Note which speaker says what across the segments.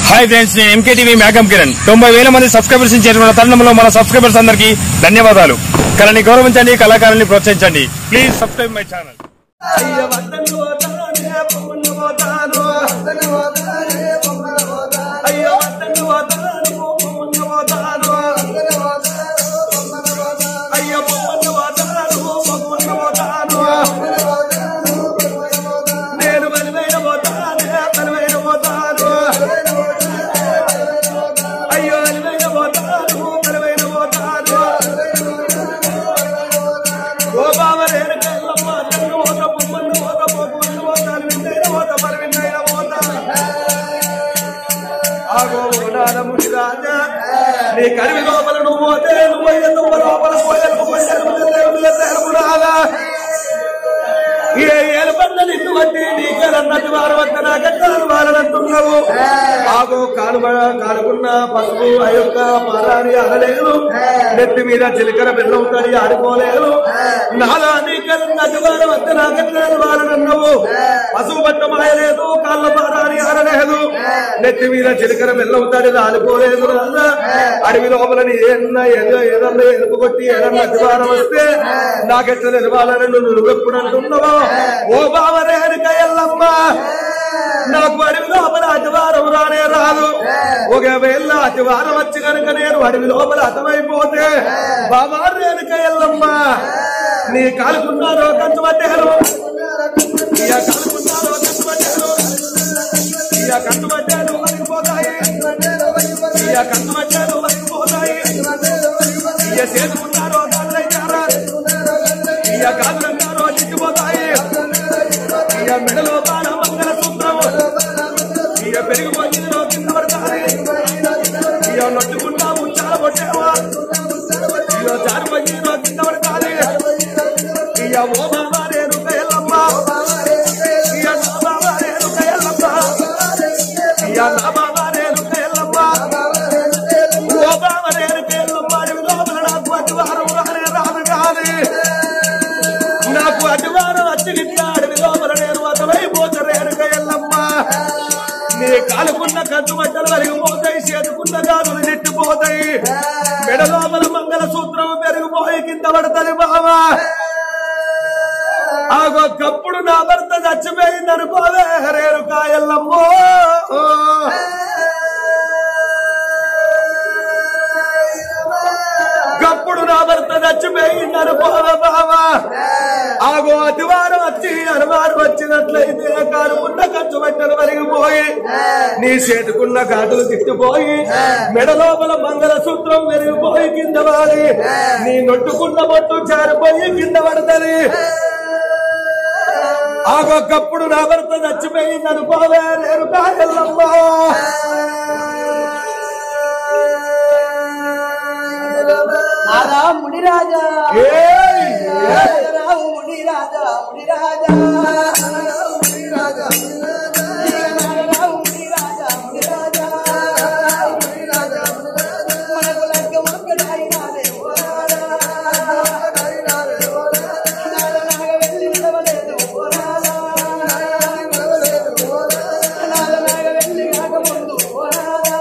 Speaker 1: Hi friends నేను MKTV మేఘం కిరణ్ తొంభై వేల మంది సబ్స్క్రైబర్స్ చేరుకున్న తరుణంలో మన సబ్స్క్రైబర్స్ అందరికీ ధన్యవాదాలు కళని గౌరవించండి కళాకారుల్ని ప్రోత్సహించండి ప్లీజ్ సబ్స్క్రైబ్ మై ఛానల్
Speaker 2: అయ్య వద్దను పోతానే పొమ్మను పోతాను అయ్య వద్దను పోతాను పొమ్మను పోతాను అయ్య పొమ్మను పోతాను పొమ్మను పోతాను నేను బలిమైన పోతానే బలిమైన పోతాను అయ్యో బలిమైన పోతాను బలిమైన పోతాను ఓ బావ రేరు కల్లమ్మ నన్ను ఓత పొమ్మను ఓత పొమ్మను ఓతాను విన్నైన ఓత మరి విన్నైన ఓత ఆగో నారముడి రాజా నీ కరివి లోపల నువ్వు పోతే నువ్వు ఎందుకు లోపల పోయాను పోయాను రాగా ఏ ఏలు పండ్ల నిన్ను బట్టి నీకేలన్నట్టు వారు వద్ద నాకెట్టాలు వారనంటున్నావు ఆగో కాలు కాలుకున్న పసుపు అయ్యొక్క పారాని అనలేదు నెత్తి మీద చిలికర బెల్లం తడి ఆడుకోలేదు నాలా నీకెలన్నట్టు వారు వద్ద నాకెట్టాలు వారనన్నావు పసుపు బట్ట మాయలేదు కాళ్ళ పారాని అనలేదు నెత్తి మీద చిలికర బెల్లం తడి ఆడుకోలేదు నాన్న అడవి లోపల నీ ఏదన్నా ఏదో ఏదన్నా ఎలుపు కొట్టి ఏదన్నా అధివారం వస్తే నాకెట్లా నిలవాలని నువ్వు ఎప్పుడు అంటున్నావో ఓ బావరేణిక ఎల్లమ్మ నాకు అడవి లోపల అతివారం రానే రాదు ఒకవేళ అతివారం వచ్చి కనుక నేను అడవి లోపల అతమైపోతే బాబా రేణుక ఎల్లమ్మ నీ కాలుకున్నారో కంచు పట్టారు ఇక కాలుకున్నారో కంచు పట్టారు ఇక కంచు పట్టారు వరిగిపోతాయి ఇక కంచు పట్టారు వరిగిపోతాయి ఇక చేసుకున్నారో కాళ్ళైతారా ఇక కాదులన్నారో నిచ్చిపోతాయి ఇక మెడలో బాణ మంగళ సూత్రము ఇక పెరిగిపోయిందో కింద పడతాయి ఇక నొట్టుకుంటా ముచ్చాల కొట్టేవా ఇక జారిపోయిందో కింద పడతాయి ఇక ఓ బాబా నేను ఎల్లమ్మ ఇక నా బాబా నేను ఎల్లమ్మ ఇక నా బాబా నేను ఎల్లమ్మ ఓ బాబా నేను ఎల్లమ్మ అడవి లోపల నాకు అతివారం రానే రాదు కాదు నాకు అతివారం వచ్చి గిట్లా అడవి లోపల నేను అతమైపోతారేను ఎల్లమ్మ నీ కాలుకున్న కంచు మధ్యలు వరిగిపోతాయి చేతుకున్న గాజులు నెట్టిపోతాయి మెడ లోపల మంగళ సూత్రం పెరిగిపోయి కింద పడతది బావా ఆగొక్కప్పుడు నా భర్త చచ్చిపోయింది అనుకోవే రేరుకా ఎల్లమ్మో గప్పుడు నా భర్త చచ్చిపోయింది అనుకోవే బావా ఆగో అతివారం వచ్చి అనువారం వచ్చినట్లయితే కారుకున్న ఖర్చు బట్టలు వరిగిపోయి నీ చేతుకున్న కాటులు తిట్టిపోయి మెడ లోపల మంగళ సూత్రం మెరిగిపోయి కింద వాలి నీ నొట్టుకున్న బొట్టు జారిపోయి కింద పడతది ఆగొక్కప్పుడు నా భర్త చచ్చిపోయింది అనుకోవే నేను కాయల్లమ్మా
Speaker 3: నారా ముడి రాజా
Speaker 2: ఏయ్!
Speaker 3: రావు ముడి రాజా ముడి రాజా ముడి రాజా రావు ముడి రాజా ముడి రాజా ముడి రాజా మనకు లగ్గ మొక్కడాయినారే ఓ రాజా నాద నాగ వెళ్ళి నిలవలేదు ఓ రాజా నాద నాగ వెళ్ళి కాకముందు ఓ రాజా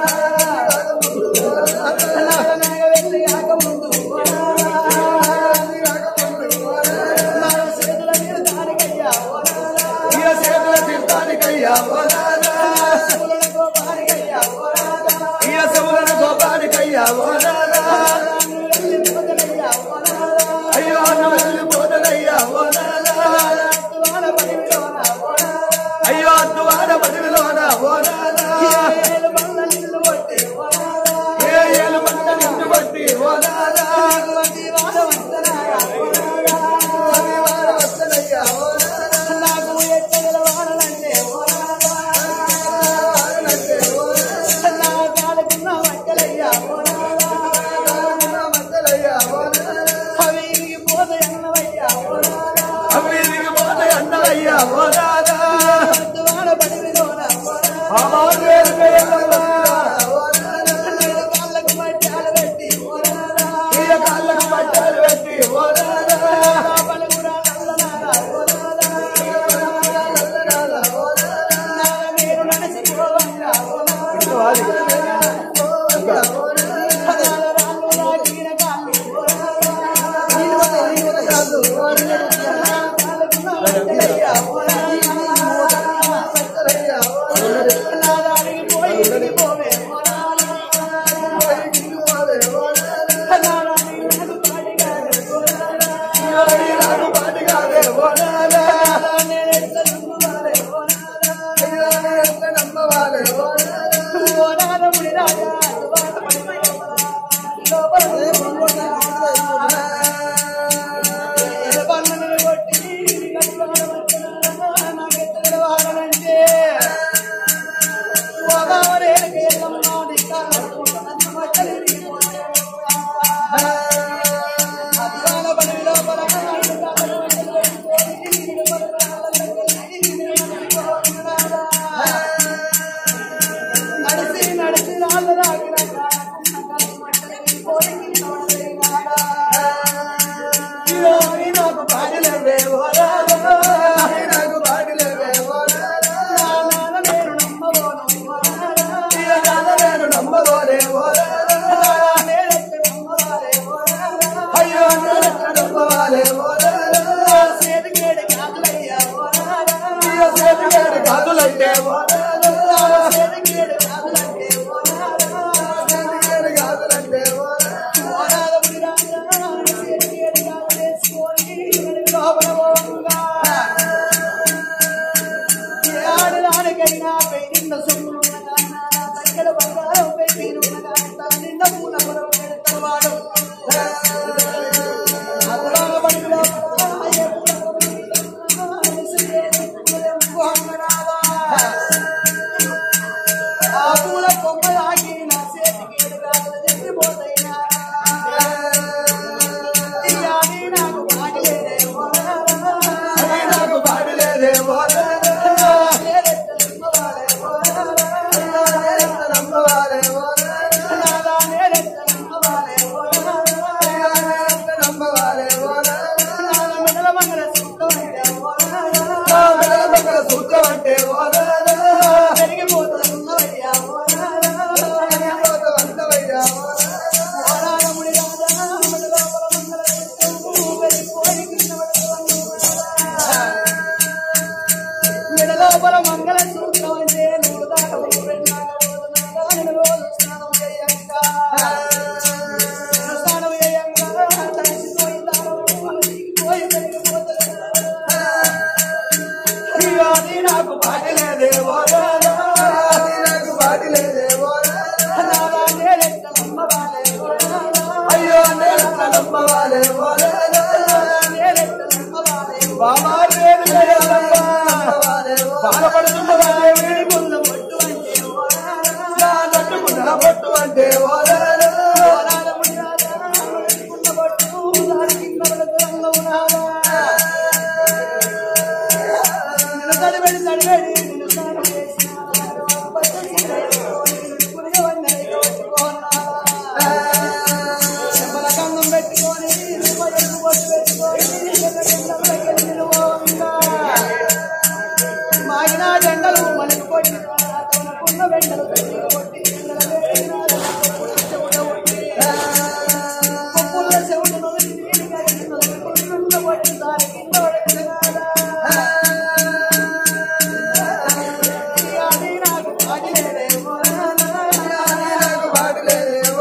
Speaker 3: నాద నాగ వెళ్ళి కాకముందు ఓ రాజా నా చేతుల మీద దానికయ్యా ఓ రాజా
Speaker 2: ఈ చేతుల తీర్థానికయ్యా ఓ రాజా.
Speaker 3: పూల గోపానికయ్యా ఓ రాజా
Speaker 2: ఈ శవులను గోపానికయ్యా ఓ రాజా.
Speaker 3: వెళ్ళి నిలవదలయ్యా ఓ రాజా
Speaker 2: అయ్యో నువ్వు వెళ్ళిపోతనయ్యా ఓ రాజా.
Speaker 3: వాన పడివిలోన ఓ రాజా
Speaker 2: అయ్యో అద్దువాడ పదివిలోన ఓ రాజా.
Speaker 3: ఏలు బండ్ల నిన్ను కొట్టి ఓ రాజా
Speaker 2: ఏ ఏలు పంట నిన్ను బట్టి ఓ రాజా.
Speaker 3: అటువంటి వాన వస్తనాయా ఓ రాజా
Speaker 2: అది వార వస్తనయ్యా ఓ రాజా.
Speaker 3: నాకు ఎట్టగల వానలంటే ఓ రాజా
Speaker 2: వారనంటే ఓ రాజా.
Speaker 3: నా కాలుకున్న మట్టలయ్యా ఓ రాజా
Speaker 2: మద్దలయ్యా ఓ రాజా.
Speaker 3: అవి పోతే అన్నవయ్యా ఓ రాజా
Speaker 2: అవి విరిగిపోతాయి అన్నయ్యా ఓ రాజా.
Speaker 3: వాన పడివిలోన ఓ రాజా
Speaker 2: బాబా వేరుకయ్యా ఓ రాజా.
Speaker 3: నేను కాళ్ళకు మట్టాలు పెట్టి ఓ రాజా
Speaker 2: ఈ కాళ్ళకు బట్టలు పెట్టి ఓ రాజా.
Speaker 3: పలుగురా నల్లనారా ఓ రాజా
Speaker 2: ఓ రాజా.
Speaker 3: నాద మీరు నడిచిపోవంగా ఓ రాజా నడిచి నడిచి రాళ్ళు రాగిన నాకు పాడలేవే నాకు పాడలేవే నేను నమ్మబోను అయ్యో నమ్మవాలే కాదులంటే కాదులంటే ఆడదానికైనా పెయిన సొమ్ము దగ్గర బంగారం పెయిన నిన్న పూల పొలం పెడతాడు ఆ పూల కొమ్మలాగి నా చేతికి ఎదుగాలు చెందిపోతైనా ఇయాలి నాకు పాడలేదే నాకు పాడలేదే లోపల మంగళ సూత్రం అంటే నూరు దాకా రోజు స్నానం చేయంగా స్నానం చేయంగా తడిసిపోయిందారో పోయి పెరిగిపోతుంది అది నాకు పాటలేదే నాకు పాటలేదే అయ్యో నేను నమ్మవాలే బాబా బాధపడుతున్నదా దేవి ముందు పట్టుకున్న పట్టు అంటే తడిబడి తడిబడి కన్నం పెట్టుకొని మాగిన జెండలు మనకు కొట్టి కొన్న వెండలు కొట్టి కొప్పుల చెవులు కొట్టి దాని కింద పడుతున్నాడా అది నాకు పాడలేదేమో నాకు పాడలేదేమో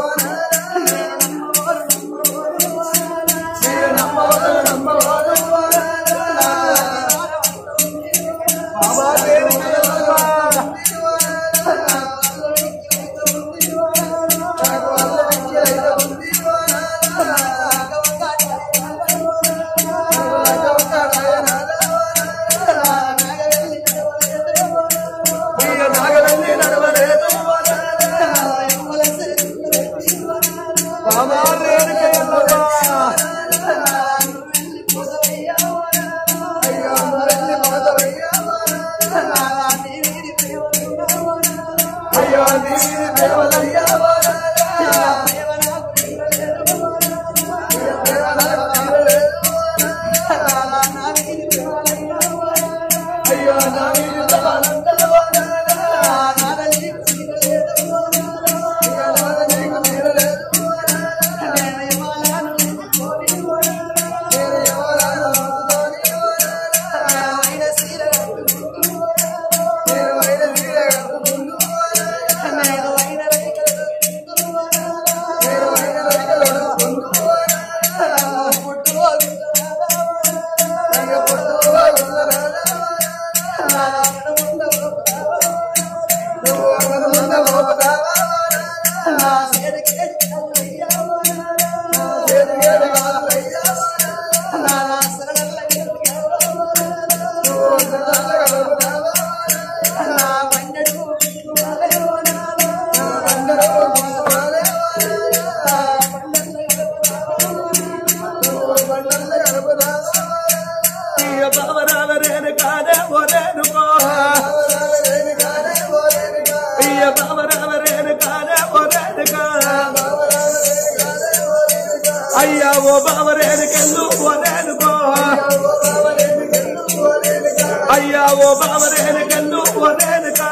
Speaker 3: అయ్యో నా చేతికి అయ్యా నా సరళ నా బండడు
Speaker 2: ఇయ బావరావరేను కాదే ఒరేనుకో ఇయ బావరావరేను కాదే ఒరేనుకా అయ్యా ఓ బావరేనుకెళ్ళు ఒరేనుకో అయ్యా ఓ బావరేనుకెళ్ళు ఒరేనుకా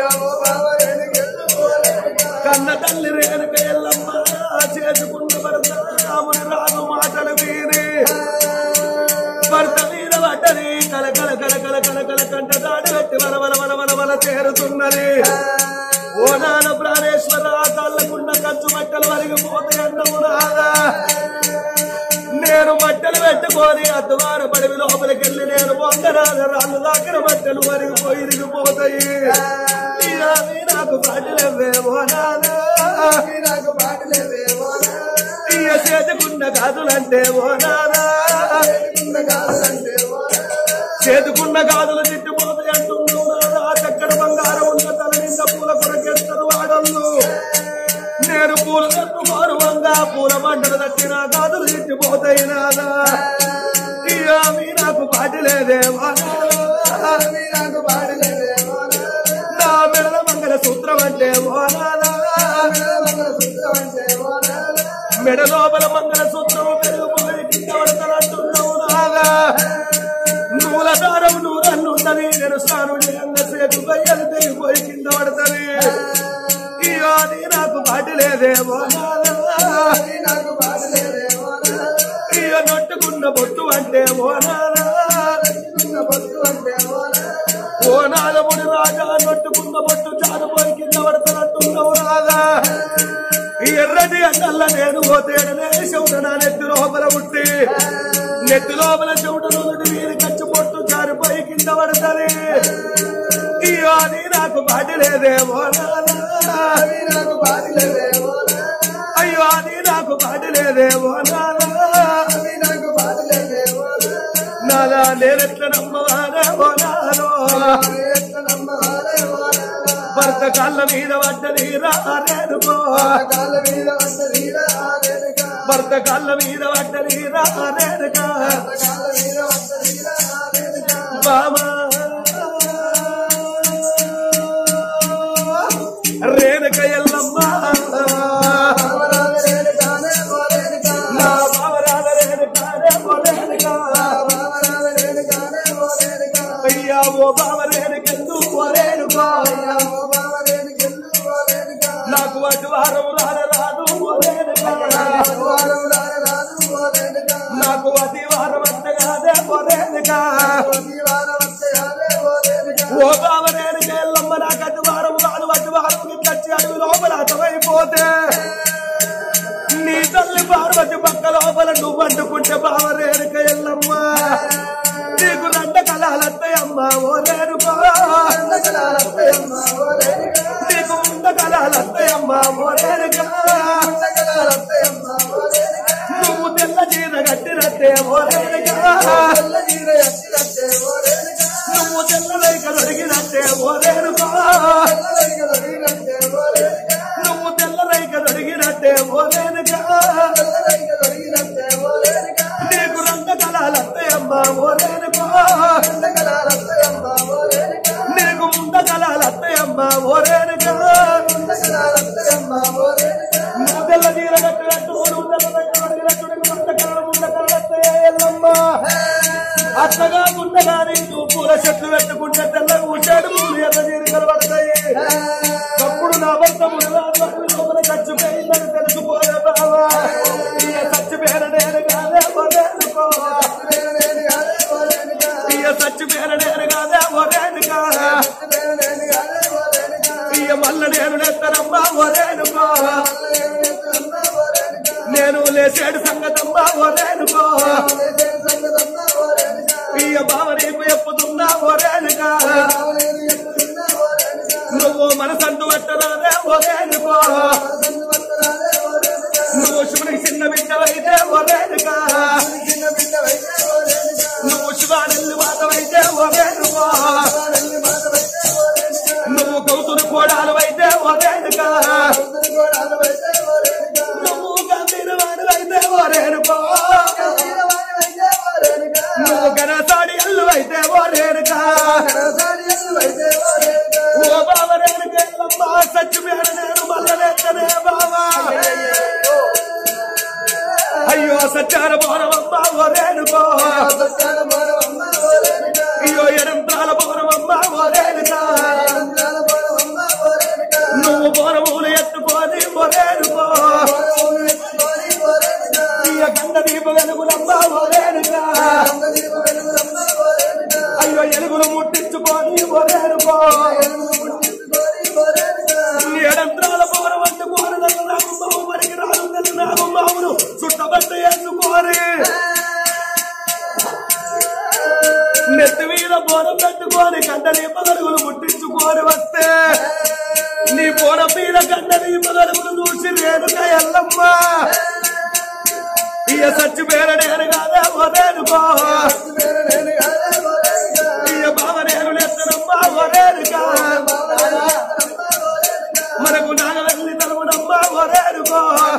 Speaker 2: కన్న తల్లి రేణుక ఎల్లమ్మ చేసుకున్న భర్త రాముని రాను మాటలు వీరి భర్త మీద పడ్డది కల కల కల కల కల కల కంట దాడి పెట్టి వల వల వల వల వల చేరుతున్నది ఓ నాన్న ప్రాణేశ్వర కళ్ళకున్న ఖర్చు బట్టలు వరిగిపోతాయి అన్నము రాదా నేను బట్టలు పెట్టుకొని అద్దవారు పడివి లోపలికి వెళ్ళి నేను పొందరాద రాళ్ళు దాకిన బట్టలు వరిగిపోయి ఇరిగిపోతాయి ఇక అవి నాకు బట్టలవే ఓ నాన్న ఇక చేతుకున్న గాజులంటే ఓ నానా చేతుకున్న గాజులు తిట్టిపోతాయి అంటున్నావు నానా చక్కడ బంగారం ఉన్న తల నిండా పూల కొరకేస్తారు వాడళ్ళు నేను పూల కట్టుకోరు వంగా పూల మంటలు తట్టిన గాజులు తిట్టిపోతాయి నానా ఇక మీ నాకు పాటి లేదే ఓ నానా. నా మెడల మంగళ సూత్రం అంటే ఓ నానా మెడ లోపల మంగళ సూత్రము పెరిగిపోయి కింద పడతానంటున్నావు నాగా నూల దారం నూరన్నుంటది నేను స్నానం చేయంగా సేపు బయ్యలు తెగిపోయి కింద పడతది ఈ ఆది నాకు పాటి లేదేమో ఇక నట్టుకున్న బొట్టు అంటే ఓ నానా ఓ నాగముడి రాజా నట్టుకున్న బొట్టు జారిపోయి కింద పడతానంటున్నావు రాగా ఈ ఎర్రటి అన్నల్ల నేను పోతేడనే చెవుట నా నెత్తి లోపల పుట్టి నెత్తి లోపల చెవుట నుండి వీరి ఖర్చు పొట్టు జారిపోయి కింద పడతది ఈ అది నాకు బాటి లేదేమో నాన్నా. అయ్యో అది నాకు బాటి లేదేమో నానా నాదా నేనెట్ల నమ్మవానే ఓ నాలో భర్త కళ్ళ మీద పడ్డది రానేనుకో భర్త కళ్ళ మీద పడ్డది రానేనుక బామా రేణుక ఎల్లమ్మ నా బావరాల రేణుక రేమో రేణుక అయ్యా ఓ బావ రేణుకెందు ఓ రేణుక నాకు అటు వారం రాన రాదు ఓ రేణుక నాకు అతి వారం అంతగానే ఓ రేణుక ఓ బావ రేణుక ఎల్లమ్మ నాకు అటు వారం రాదు అటు వారం కచ్చి అడుగు లోపల అతమైపోతే నీ తల్లి పార్వతి పక్క లోపల నువ్వు అంటుకుంటే బావ రేణుక ఎల్లమ్మ నీకు రండ కళాలత్తయమ్మ ఓ రేణుకో నీకు ముంద కళాలత్తయమ్మ ఓ రేణుక నువ్వు తెల్ల చీర కట్టినట్టే ఓ రేణుక నువ్వు తెల్ల రేఖ దొరికినట్టే ఓ రేణుకో నువ్వు తెల్ల రేఖ దొరికినట్టే ఓ రేణుక నీకు రంగ కళాలత్తయమ్మ ఓ రేణుకో నీకు ముంద కళాలత్తయమ్మ ఓ రేణుక నువ్వు తెల్ల చీర కట్టినట్టు నువ్వు తెల్ల రేఖ దొరికినట్టు నీకు ముంద కళ ముంద కళాలత్తయ్య ఎల్లమ్మ అత్తగా ఉండగానే నువ్వు పూల చెట్లు పెట్టుకుంటే తెల్లగా ఉంచాడు పూలు ఎర్ర చీరలు పడతాయి అప్పుడు నా భర్త మునగాడు లోపల చచ్చిపోయిందని తెలుసుకోలే బావా ఇక చచ్చిపోయిన నేను కాదే ఒరేనుకో ఇక చచ్చిపోయిన నేను కాదే ఒరేనుకా ఇక మల్ల నేను నెత్తనమ్మా ఒరేనుకో నేను లేచాడు సంగతమ్మా ఒరేనుకో ఇక బావ నీకు ఎప్పుతున్నా ఒరేనుకా నువ్వు నువ్వు మనసందు పట్టరాదే ఒరేనుకో నువ్వు శివునికి చిన్న బిడ్డవైతే ఒరేనుక నువ్వు శివానల్లి మాతవైతే ఒరేనుకో నువ్వు కౌతురు కోడాలు అయితే ఒరేనుక నువ్వు గంభీరవాడు అయితే ఒరేనుకో నువ్వు గణసాడి ఎల్లు అయితే ఒరేనుక ఓ బావ రేణుకెళ్ళమ్మ సత్యమేర నేను మల్లలేకనే బావా అయ్యో సత్యార బోరమమ్మ ఒరేనుకో అయ్యో ఎరంతాల బోరమమ్మ ఒరేనుక నువ్వు బోరములు ఎత్తుకొని ఒరేనుకో ఇయ్య గండ దీప వెలుగులమ్మ ఒరేనుక అయ్యో ఎలుగులు ముట్టించుకొని ఒరేనుకో ఎడంత్రాల బోర వంటి బోరలను నాకు బావు మరికి రాదు నెల నాకు బావును చుట్టబట్ట ఎత్తుకోరి నెత్తి మీద బోరం పెట్టుకొని కంట దీపగలుగులు ముట్టించుకొని వస్తే నీ బోరం మీద కంట దీపగలుగులు చూసి రేణుక ఎల్లమ్మ ఇయ సచ్చి పేర నేను కాదా ఒరేనుకో ఇయ బావ నేను నెత్తనమ్మ ఒరేనుక మనకు నాగవెల్లి తరుమునమ్మ ఒరేనుకో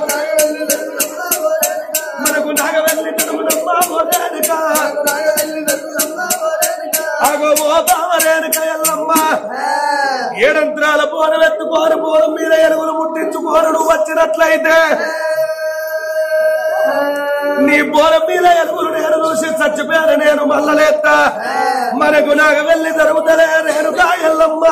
Speaker 2: మనకు నాగవెల్లి తరుమునమ్మ ఒరేనుక అగో ఓ బావరేనుక ఎల్లమ్మ ఏడంత్రాల పోరం ఎత్తుకోరు పోరం మీద ఎలుగులు ముట్టించుకోరు నువ్వు వచ్చినట్లయితే నీ బోర మీద ఎలుగులు నేను చూసి చచ్చిపోయాను నేను మల్లలేత్త మనకు నాకు వెళ్ళి జరుగుతలే నేను కాయల్లమ్మ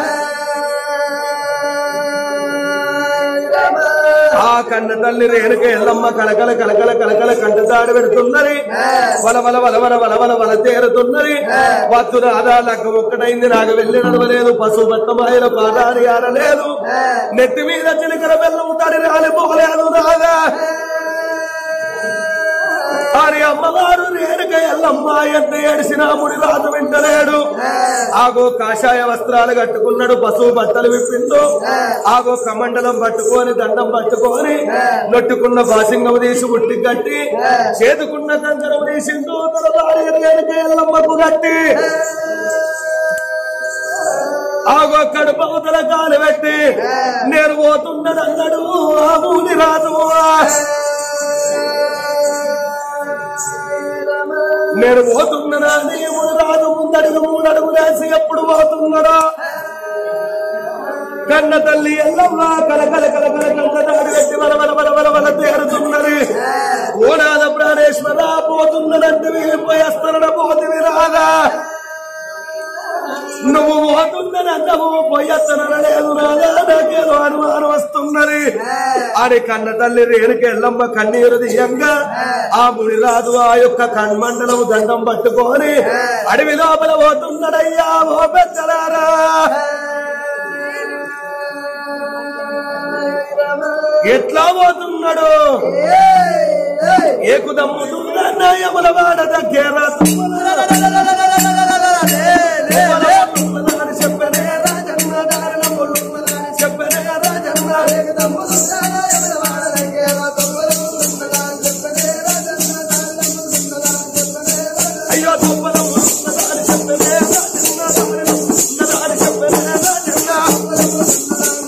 Speaker 2: ఆ కన్న తల్లి రేణుక ఎల్లమ్మ కలకల కలకల కలకల కంట దాడి పెడుతున్నది వల వల వల వల వల వల వల తేరుతున్నది వత్తు రాదా లగ్గ ఒక్కటైంది నాకు వెళ్ళి నడవలేదు పశువు బట్టమాయల పాదారి ఆరలేదు నెత్తి మీద చిలకల బెల్లం తడి రాలిపోలేదు రాగా వారి అమ్మవారు రేణుక ఎల్లమ్మ ఎంత ఏడిసినా ముడి రాజు వింటలేడు ఆగో కాషాయ వస్త్రాలు కట్టుకున్నాడు పశువు బట్టలు విప్పిండు ఆగో కమండలం పట్టుకొని దండం పట్టుకొని నొట్టుకున్న బాసింగం తీసి ఉట్టి కట్టి చేతుకున్న కంచరం తీసిండు తన భార్య రేణుక ఎల్లమ్మకు కట్టి ఆగో కడుపు అవతల కాలు పెట్టి నేను పోతున్నదన్నాడు ఆ మూని రాజు నేను పోతున్నదా దేవుడు రాదు ముందడుగు మూడడుగు వేసి ఎప్పుడు పోతున్నాడా కన్న తల్లి ఎల్లమ్మ కలకల కలకల కంట దాడి పెట్టి వల వల వల వల వల తేరుతున్నది ఓనాద ప్రాణేశ్వర పోతున్నదంటే వెళ్ళిపోయేస్తానడ పోతివి రాగా నువ్వు పోతున్నదంటవు పోయేస్తానలేదు రాగా నాకేదో అనుమానం వస్తున్నది అని కన్న తల్లి రేణుకి ఎల్లమ్మ కన్నీరు దియంగా ఆ మునిరాజు ఆ యొక్క కన్మండలం దండం పట్టుకొని అడవి లోపల పోతున్నాడయ్యా ఓ పెద్దలారా ఎట్లా పోతున్నాడు ఏకుదమ్ముతున్నా యముల వాడ దగ్గర చెప్పనే రాజన్న చెప్పనే రాజన్న అయ్యో తుప్పలం ఉన్నదాని చెప్పనే రాజన్న ఉన్నదాని చెప్పనే రాజన్న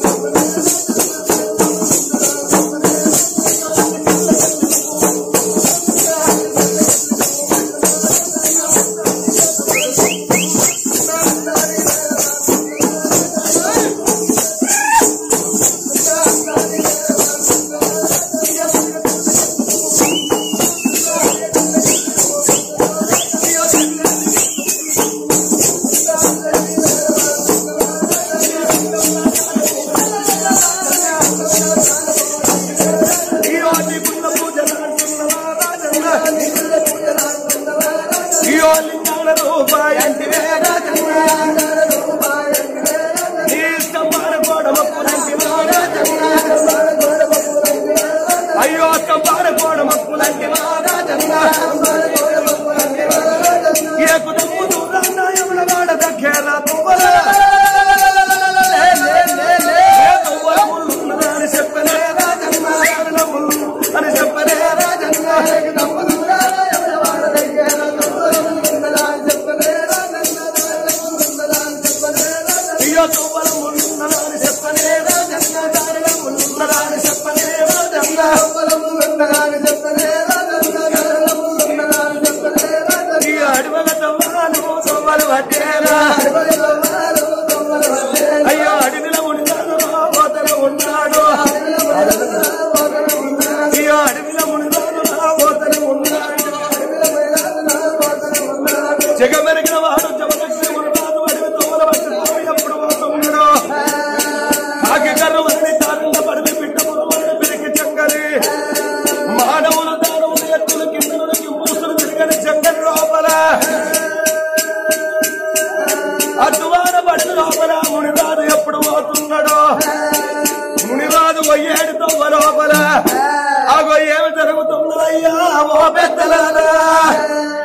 Speaker 2: అగో ఏడు తొమ్మ లోపల అగో ఏమి జరుగుతుందో అయ్యా ఓ పెద్దలారా